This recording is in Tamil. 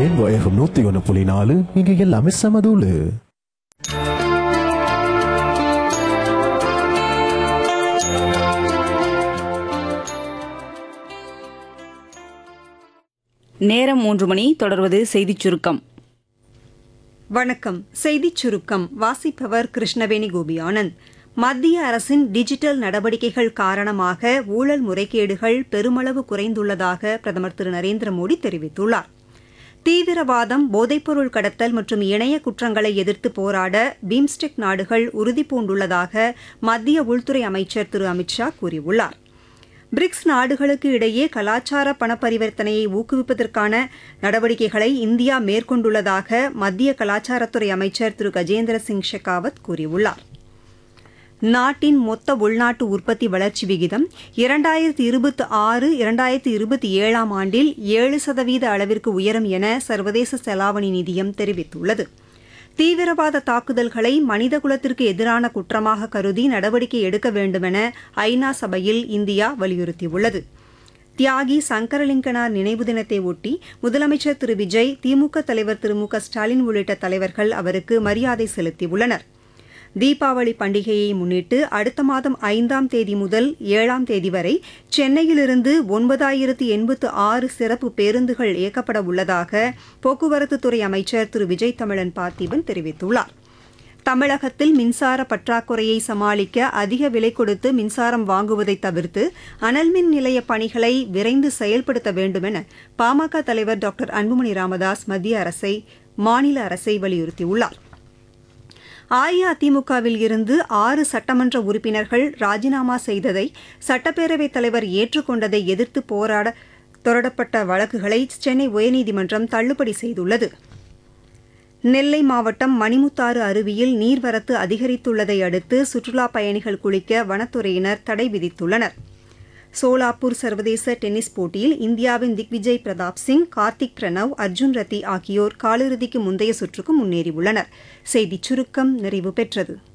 ரெயின்போ எஃப்எம் நூத்தி ஒன்று புள்ளி நாலு இங்க எல்லாமே சமதூளு நேரம் மூன்று மணி தொடர்வது செய்திச் சுருக்கம் வணக்கம் செய்திச் சுருக்கம் வாசிப்பவர் கிருஷ்ணவேணி கோபி ஆனந்த் மத்திய அரசின் டிஜிட்டல் நடவடிக்கைகள் காரணமாக ஊழல் முறைகேடுகள் பெருமளவு குறைந்துள்ளதாக பிரதமர் திரு நரேந்திர மோடி தெரிவித்துள்ளார் தீவிரவாதம் போதைப்பொருள் கடத்தல் மற்றும் இணைய குற்றங்களை எதிர்த்து போராட பீம்ஸ்டெக் நாடுகள் உறுதிபூண்டுள்ளதாக மத்திய உள்துறை அமைச்சர் திரு அமித்ஷா கூறியுள்ளார் பிரிக்ஸ் நாடுகளுக்கு இடையே கலாச்சார பண பரிவர்த்தனையை ஊக்குவிப்பதற்கான நடவடிக்கைகளை இந்தியா மேற்கொண்டுள்ளதாக மத்திய கலாச்சாரத்துறை அமைச்சர் திரு கஜேந்திர சிங் ஷெகாவத் கூறியுள்ளார் நாட்டின் மொத்த உள்நாட்டு உற்பத்தி வளர்ச்சி விகிதம் இரண்டாயிரத்தி இருபத்தி ஆறு இரண்டாயிரத்தி இருபத்தி ஏழாம் ஆண்டில் ஏழு சதவீத அளவிற்கு உயரும் என சர்வதேச செலாவணி நிதியம் தெரிவித்துள்ளது தீவிரவாத தாக்குதல்களை மனிதகுலத்திற்கு எதிரான குற்றமாக கருதி நடவடிக்கை எடுக்க வேண்டுமென ஐநா சபையில் இந்தியா வலியுறுத்தியுள்ளது தியாகி சங்கரலிங்கனார் நினைவு தினத்தை ஒட்டி முதலமைச்சர் திரு விஜய் திமுக தலைவர் திரு மு க ஸ்டாலின் உள்ளிட்ட தலைவர்கள் அவருக்கு மரியாதை செலுத்தியுள்ளனர் தீபாவளி பண்டிகையை முன்னிட்டு அடுத்த மாதம் ஐந்தாம் தேதி முதல் ஏழாம் தேதி வரை சென்னையிலிருந்து ஒன்பதாயிரத்து எண்பத்து ஆறு சிறப்பு பேருந்துகள் இயக்கப்பட உள்ளதாக போக்குவரத்துத்துறை அமைச்சர் திரு விஜய் தமிழன் பார்த்திபன் தெரிவித்துள்ளார் தமிழகத்தில் மின்சார பற்றாக்குறையை சமாளிக்க அதிக விலை கொடுத்து மின்சாரம் வாங்குவதை தவிர்த்து அனல்மின் நிலைய பணிகளை விரைந்து செயல்படுத்த வேண்டுமென பாமக தலைவர் டாக்டர் அன்புமணி ராமதாஸ் மத்திய அரசை மாநில அரசை வலியுறுத்தியுள்ளார் அஇஅதிமுகவில் இருந்து ஆறு சட்டமன்ற உறுப்பினர்கள் ராஜினாமா செய்ததை சட்டப்பேரவைத் தலைவர் ஏற்றுக்கொண்டதை எதிர்த்து போராட தொடரப்பட்ட வழக்குகளை சென்னை உயர்நீதிமன்றம் தள்ளுபடி செய்துள்ளது நெல்லை மாவட்டம் மணிமுத்தாறு அருவியில் நீர்வரத்து அதிகரித்துள்ளதை அடுத்து சுற்றுலாப் பயணிகள் குளிக்க வனத்துறையினர் தடை விதித்துள்ளனர் சோலாப்பூர் சர்வதேச டென்னிஸ் போட்டியில் இந்தியாவின் திக்விஜய் பிரதாப் சிங் கார்த்திக் பிரணவ் அர்ஜுன் ரத்தி ஆகியோர் காலிறுதிக்கு முந்தைய சுற்றுக்கு முன்னேறியுள்ளனர் செய்திச் சுருக்கம் நிறைவு பெற்றது